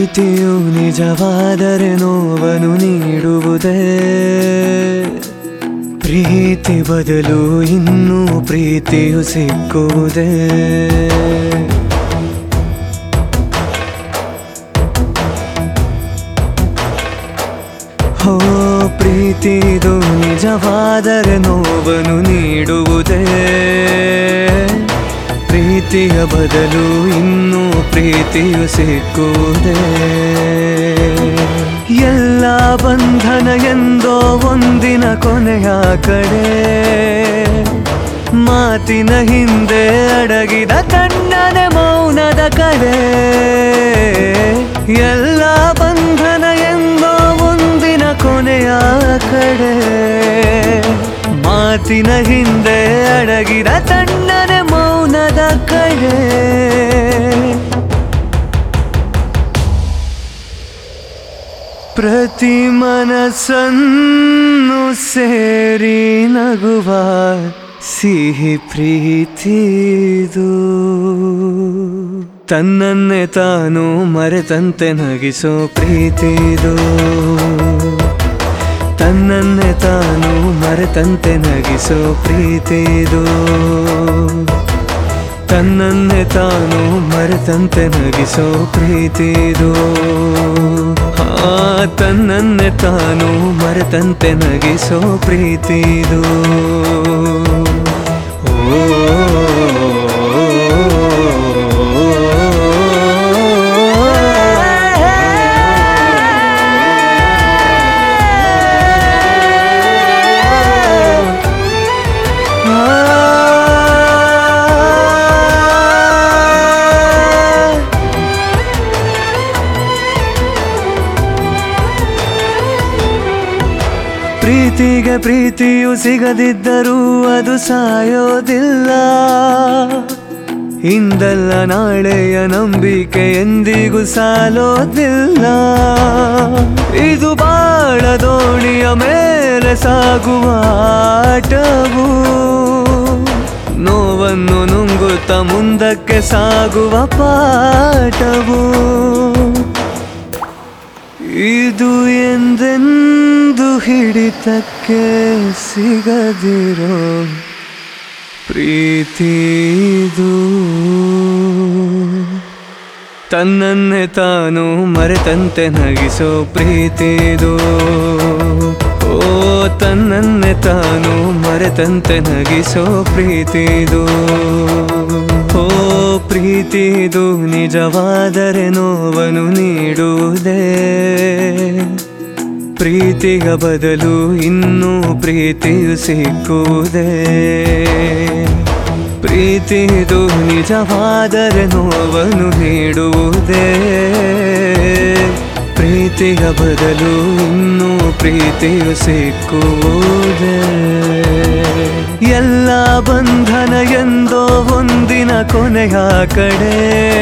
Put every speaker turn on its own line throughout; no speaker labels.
ಪ್ರೀತಿಯು ನಿಜವಾದರೆ ನೋವನ್ನು ನೀಡುವುದೇ ಪ್ರೀತಿ ಬದಲು ಇನ್ನೂ ಪ್ರೀತಿಯು ಸಿಕ್ಕುವುದೇ ಹೋ ಪ್ರೀತಿದು ನಿಜವಾದರೆ ನೋವನ್ನು ನೀಡುವುದೇ ಪ್ರೀತಿಯ ಬದಲು ಇನ್ನೂ ಪ್ರೀತಿಯು ಸಿಕ್ಕುವುದೇ ಎಲ್ಲ ಬಂಧನ ಎಂದೋ ಒಂದಿನ ಕೊನೆಯ ಕಡೆ ಮಾತಿನ ಹಿಂದೆ ಅಡಗಿದ ತಣ್ಣನ ಮೌನದ ಕಡೆ ಎಲ್ಲ ಬಂಧನ ಎಂದೋ ಒಂದಿನ ಕೊನೆಯ ಕಡೆ ಮಾತಿನ ಹಿಂದೆ ಅಡಗಿದ ತಣ್ಣನ ಮೌನದ ಕಡೆ ಪ್ರತಿ ಮನಸ್ಸನ್ನು ಸೇರಿ ನಗುವ ಸಿಹಿ ಪ್ರೀತಿದು ತನ್ನನ್ನೇ ತಾನು ಮರೆತಂತೆ ನಗಿಸೋ ಪ್ರೀತಿದು ತನ್ನನ್ನೇ ತಾನು ಮರೆತಂತೆ ನಗಿಸೋ ಪ್ರೀತಿದು ತನ್ನನ್ನೇ ತಾನು ಮರೆತಂತೆ ನಗಿಸೋ ಪ್ರೀತಿದು ಆ ತನ್ನನ್ನೇ ತಾನು ಮರೆತಂತೆ ನಗಿಸೋ ಪ್ರೀತಿದು ಪ್ರೀತಿಗೆ ಪ್ರೀತಿಯು ಸಿಗದಿದ್ದರೂ ಅದು ಸಾಯೋದಿಲ್ಲ ಇಂದಲ್ಲ ನಾಳೆಯ ನಂಬಿಕೆ ಎಂದಿಗೂ ಸಾಲೋದಿಲ್ಲ ಇದು ಬಾಳ ದೋಣಿಯ ಮೇಲೆ ಸಾಗುವ ಆಟವು ನೋವನ್ನು ನುಂಗುತ್ತ ಮುಂದಕ್ಕೆ ಸಾಗುವ ಪಾಠವು ಇದು ಎಂದೆಂದು ಹಿಡಿತಕ್ಕೆ ಸಿಗದಿರೋ ಪ್ರೀತಿದು ತನ್ನನ್ನೇ ತಾನು ಮರೆತಂತೆ ನಗಿಸೋ ಪ್ರೀತಿದು ಓ ತನ್ನನ್ನೇ ತಾನು ಮರೆತಂತೆ ನಗಿಸೋ ಪ್ರೀತಿದು ಓ ಪ್ರೀತಿದು ನಿಜವಾದರೆ ನೋವನ್ನು ನೀಡುವುದೇ ಪ್ರೀತಿಯ ಬದಲು ಇನ್ನೂ ಪ್ರೀತಿಯು ಸಿಕ್ಕುವುದೇ ಪ್ರೀತಿದು ನಿಜವಾದರೆ ನೋವನ್ನು ನೀಡುವುದೇ ಪ್ರೀತಿಯ ಬದಲು ಇನ್ನೂ ಪ್ರೀತಿಯು ಸಿಕ್ಕುವುದೇ ಎಲ್ಲ ಬಂಧನ ಎಂದೋ ಒಂದಿನ ಕೊನೆಯ ಕಡೆ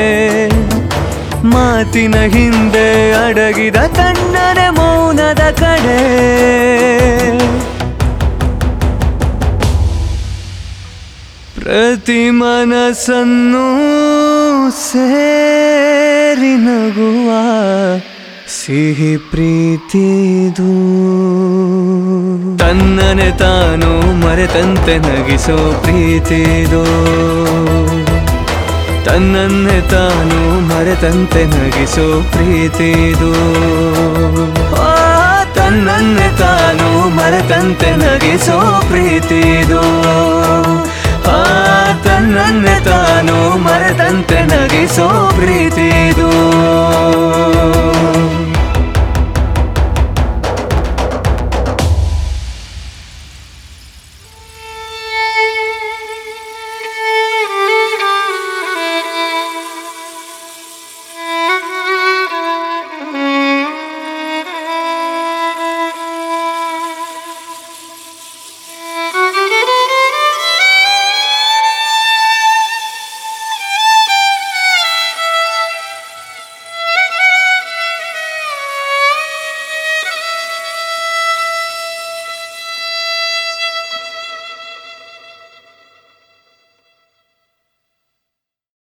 ಮಾತಿನ ಹಿಂದೆ ಅಡಗಿದ ತಣ್ಣನೆ ಮೌನದ ಕಡೆ ಪ್ರತಿ ಮನಸ್ಸನ್ನು ಸೇರಿ ನಗುವ ಸಿಹಿ ಪ್ರೀತಿದು ತನ್ನನೆ ತಾನು ಮರೆತಂತೆ ನಗಿಸೋ ಪ್ರೀತಿದು ತನ್ನನ್ನೇ ತಾನು ಮರೆತಂತೆ ನಗಿಸೋ ಪ್ರೀತಿದು ಆ, ತನ್ನನ್ನೇ ತಾನು ಮರೆತಂತೆ ನಗಿಸೋ ಪ್ರೀತಿದು ಆ ತನ್ನನ್ನೇ ತಾನು ಮರೆತಂತೆ ನಗಿಸೋ ಪ್ರೀತಿದು